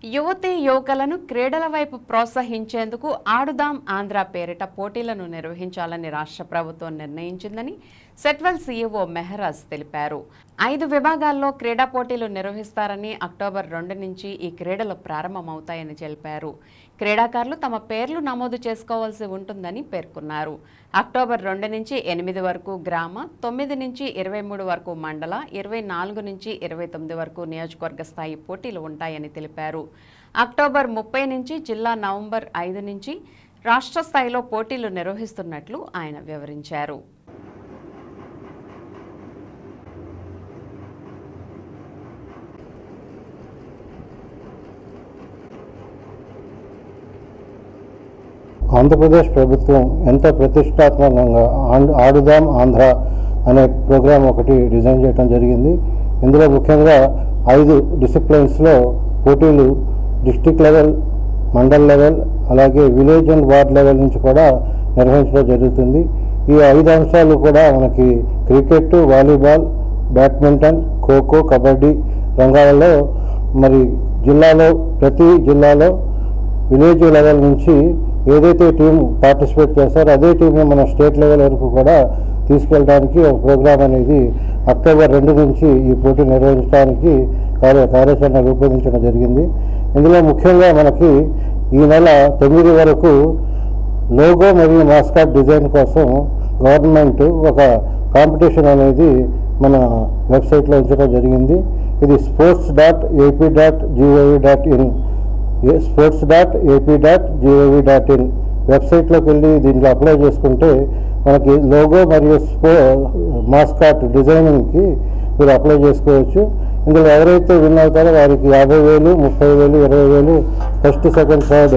యువతి యువకులను క్రీడల వైపు ప్రోత్సహించేందుకు ఆడుదాం ఆంధ్ర పేరిట పోటీలను నిర్వహించాలని రాష్ట్ర ప్రభుత్వం నిర్ణయించిందని సెట్వెల్ సీఈఓ మెహరాజ్ తెలిపారు ఐదు విభాగాల్లో క్రీడా పోటీలు నిర్వహిస్తారని అక్టోబర్ రెండు నుంచి ఈ క్రీడలు ప్రారంభమవుతాయని తెలిపారు క్రీడాకారులు తమ పేర్లు నమోదు చేసుకోవాల్సి ఉంటుందని పేర్కొన్నారు అక్టోబర్ రెండు నుంచి ఎనిమిది వరకు గ్రామ తొమ్మిది నుంచి ఇరవై మూడు వరకు మండల ఇరవై నాలుగు నుంచి ఇరవై తొమ్మిది వరకు నియోజకవర్గ స్థాయి పోటీలు ఉంటాయని తెలిపారు అక్టోబర్ ముప్పై నుంచి జిల్లా నవంబర్ ఐదు నుంచి రాష్ట్ర స్థాయిలో పోటీలు నిర్వహిస్తున్నట్లు ఆయన వివరించారు ఆంధ్రప్రదేశ్ ప్రభుత్వం ఎంతో ప్రతిష్టాత్మకంగా ఆండ్- ఆడుదాం ఆంధ్ర అనే ప్రోగ్రాం ఒకటి డిజైన్ చేయడం జరిగింది ఇందులో ముఖ్యంగా ఐదు డిసిప్లిన్స్లో పోటీలు డిస్టిక్ లెవెల్ మండల్ లెవెల్ అలాగే విలేజ్ అండ్ వార్డ్ లెవెల్ నుంచి కూడా నిర్వహించడం జరుగుతుంది ఈ ఐదు అంశాలు కూడా మనకి cricket volleyball badminton kho kho kabaddi రంగాలలో మరి జిల్లాలో ప్రతి జిల్లాలో విలేజ్ లెవెల్ నుంచి ఏదైతే టీం పార్టిసిపేట్ చేస్తారో అదే టీంని మనం స్టేట్ లెవెల్ వరకు కూడా తీసుకెళ్ళడానికి ఒక ప్రోగ్రాం అనేది అక్టోబర్ రెండు నుంచి ఈ పోటీ నిర్వహించడానికి కార్య కార్యాచరణ రూపొందించడం జరిగింది ఇందులో ముఖ్యంగా మనకి ఈ నెల తొమ్మిది వరకు లోగో మరియు మాస్కాట్ డిజైన్ కోసం గవర్నమెంట్ ఒక కాంపిటీషన్ అనేది మన వెబ్సైట్లో ఉంచడం జరిగింది ఇది sports dot AP dot GOV dot in sports dot AP dot GOV dot in వెబ్సైట్లోకి వెళ్ళి దీంట్లో అప్లై చేసుకుంటే మనకి లోగో మరియు స్పో మాస్కాట్ డిజైనింగ్కి మీరు అప్లై చేసుకోవచ్చు ఇందులో ఎవరైతే విన్ అవుతారో వారికి యాభై వేలు ముప్పై వేలు ఇరవై వేలు ఫస్ట్ సెకండ్ థర్డ్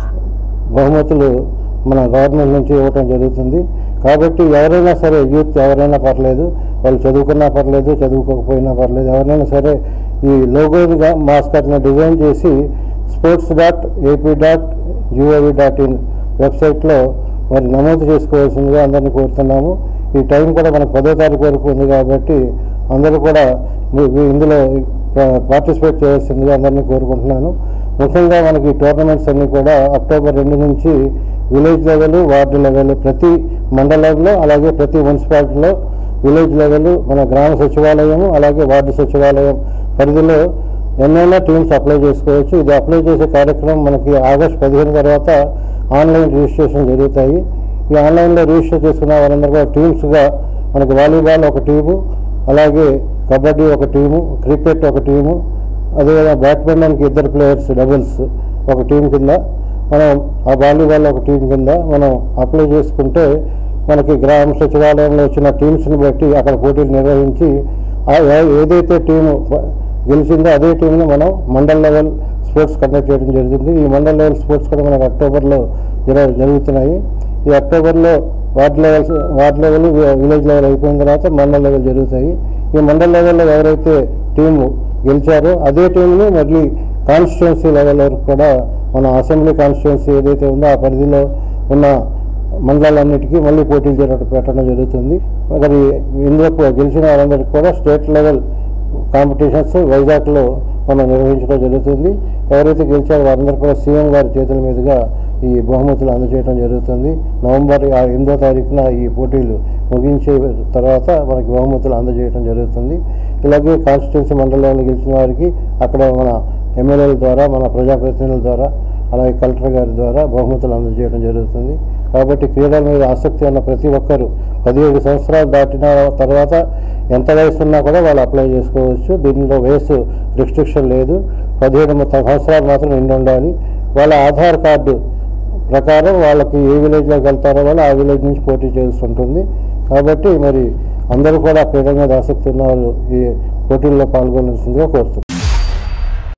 బహుమతులు మన గవర్నమెంట్ నుంచి ఇవ్వటం జరుగుతుంది కాబట్టి ఎవరైనా సరే యూత్ ఎవరైనా పర్లేదు వాళ్ళు చదువుకున్నా పర్లేదు చదువుకోకపోయినా పర్లేదు ఎవరైనా సరే ఈ లోగోగా మాస్కట్ని డిజైన్ చేసి sports dot AP dot GOV dot in వెబ్సైట్లో మరి నమోదు చేసుకోవాల్సిందిగా అందరినీ కోరుతున్నాము ఈ టైం కూడా మనకు పదో తారీఖు వరకు ఉంది కాబట్టి అందరూ కూడా మీ- మీ ఇందులో పా- పార్టిసిపేట్ చేయాల్సిందిగా అందరినీ కోరుకుంటున్నాను ముఖ్యంగా మనకి టోర్నమెంట్స్ అన్నీ కూడా అక్టోబర్ రెండు నుంచి విలేజ్ లెవెల్ వార్డు లెవెల్ ప్రతి మండలంలో అలాగే ప్రతి మున్సిపాలిటీలో విలేజ్ లెవెల్ మన గ్రామ సచివాలయం అలాగే వార్డు సచివాలయం పరిధిలో ఎన్నైనా టీమ్స్ అప్లై చేసుకోవచ్చు ఇది అప్లై చేసే కార్యక్రమం మనకి ఆగస్ట్ పదిహేను తర్వాత ఆన్లైన్ రిజిస్ట్రేషన్ జరుగుతాయి ఈ ఆన్లైన్లో రిజిస్టర్ చేసుకున్న వారందరూ కూడా టీమ్స్గా మనకి వాలీబాల్ ఒక టీము అలాగే కబడ్డీ ఒక టీము క్రికెట్ ఒక టీము అదేవిధంగా బ్యాడ్మింటన్కి ఇద్దరు ప్లేయర్స్ డబుల్స్ ఒక టీం కింద మనం ఆ వాలీబాల్ ఒక టీం కింద మనం అప్లై చేసుకుంటే మనకి గ్రామ సచివాలయంలో వచ్చిన టీమ్స్ని బట్టి అక్కడ పోటీలు నిర్వహించి ఆ ఏ- ఏదైతే టీము గెలిచిందో అదే టీంని మనం మండల్ లెవెల్ స్పోర్ట్స్ కండక్ట్ చేయడం జరుగుతుంది ఈ మండల్ లెవెల్ స్పోర్ట్స్ కూడా మనకు అక్టోబర్లో జర- జరుగుతున్నాయి ఈ అక్టోబర్లో వార్డ్ లెవెల్ వార్డ్ లెవెల్ వి- విలేజ్ లెవెల్ అయిపోయిన తర్వాత మండల్ లెవెల్ జరుగుతాయి ఈ మండల్ లెవెల్లో ఎవరైతే టీము గెలిచారో అదే టీంని మళ్ళీ కాన్స్టిట్యున్సీ లెవెల్ వరకు కూడా మన అసెంబ్లీ కాన్స్టిట్యున్సీ ఏదైతే ఉందో ఆ పరిధిలో ఉన్న మండలాలన్నిటికీ మళ్ళీ పోటీలు జరగడం పెట్టడం జరుగుతుంది మరి ఇందులో గెలిచిన వారందరికీ కూడా స్టేట్ లెవెల్ కాంపిటీషన్స్ వైజాగ్లో మనం నిర్వహించడం జరుగుతుంది ఎవరైతే గెలిచారో వారందరూ కూడా సీఎం గారి చేతుల మీదుగా ఈ బహుమతులు అందజేయడం జరుగుతుంది నవంబర్ ఆ ఎనిమిదో తారీఖున ఈ పోటీలు ముగించే తర్వాత మనకి బహుమతులు అందజేయడం జరుగుతుంది ఇలాగే కాన్స్టిట్యున్సీ మండలంలో గెలిచిన వారికి అక్కడ మన ఎమ్మెల్యేల ద్వారా మన ప్రజాప్రతినిధుల ద్వారా అలాగే కలెక్టర్ గారి ద్వారా బహుమతులు అందజేయడం జరుగుతుంది కాబట్టి క్రీడల మీద ఆసక్తి ఉన్న ప్రతి ఒక్కరూ పదిహేడు సంవత్సరాలు దాటిన తర్వాత ఎంత వయసు ఉన్నా కూడా వాళ్ళు అప్లై చేసుకోవచ్చు దీనిలో వయసు రిస్ట్రిక్షన్ లేదు పదిహేడు మొత్తం సంవత్సరాలు మాత్రం నిండి ఉండాలి వాళ్ళ ఆధార్ కార్డు ప్రకారం వాళ్ళకి ఏ విలేజ్లోకి వెళ్తారో వాళ్ళు ఆ విలేజ్ నుంచి పోటీ చేయాల్సి ఉంటుంది కాబట్టి మరి అందరూ కూడా క్రీడల మీద ఆసక్తి ఉన్న వాళ్ళు ఈ పోటీల్లో పాల్గొనాల్సిందిగా కోరుతున్నాను